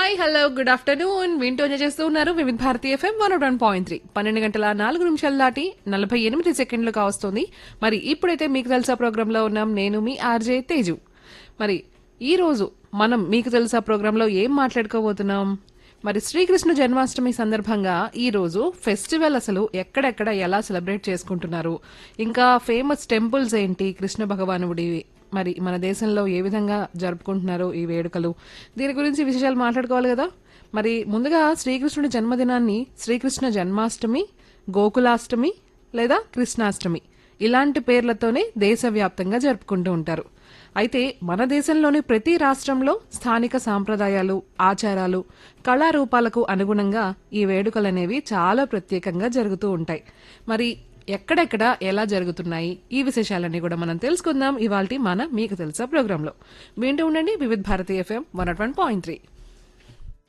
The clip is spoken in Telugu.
హాయ్ హలో గుడ్ ఆఫ్టర్నూన్ వింటూ ఎంజాయ్ చేస్తూ ఉన్నారు Vividh Bharati FM one one point three పన్నెండు గంటల నాలుగు నిమిషాలు దాటి నలభై ఎనిమిది సెకండ్లు కావస్తుంది మరి ఇప్పుడైతే మీకు తెలుసా ప్రోగ్రామ్ లో ఉన్నాం నేను మీ ఆర్జే తేజు మరి ఈ రోజు మనం మీకు తెలుసా ప్రోగ్రామ్ లో ఏం మాట్లాడుకోబోతున్నాం మరి శ్రీకృష్ణ జన్మాష్టమి సందర్భంగా ఈ రోజు ఫెస్టివల్ అసలు ఎక్కడెక్కడ ఎలా సెలబ్రేట్ చేసుకుంటున్నారు ఇంకా ఫేమస్ టెంపుల్స్ ఏంటి కృష్ణ భగవానుడి మరి మన దేశంలో ఏ విధంగా జరుపుకుంటున్నారో ఈ వేడుకలు దీని గురించి విశేషాలు మాట్లాడుకోవాలి కదా మరి ముందుగా శ్రీకృష్ణుడి జన్మదినాన్ని శ్రీకృష్ణ జన్మాష్టమి గోకులాష్టమి లేదా కృష్ణాష్టమి ఇలాంటి పేర్లతోనే దేశవ్యాప్తంగా జరుపుకుంటూ ఉంటారు అయితే మన దేశంలోని ప్రతి రాష్ట్రంలో స్థానిక సాంప్రదాయాలు ఆచారాలు కళారూపాలకు అనుగుణంగా ఈ వేడుకలనేవి చాలా ప్రత్యేకంగా జరుగుతూ ఉంటాయి మరి ఎక్కడెక్కడ ఎలా జరుగుతున్నాయి ఈ విశేషాలన్నీ కూడా మనం తెలుసుకుందాం ఇవాల్టి మన మీకు తెలుసా ప్రోగ్రాంలో వింటూ ఉండండి Vividh Bharati FM one point three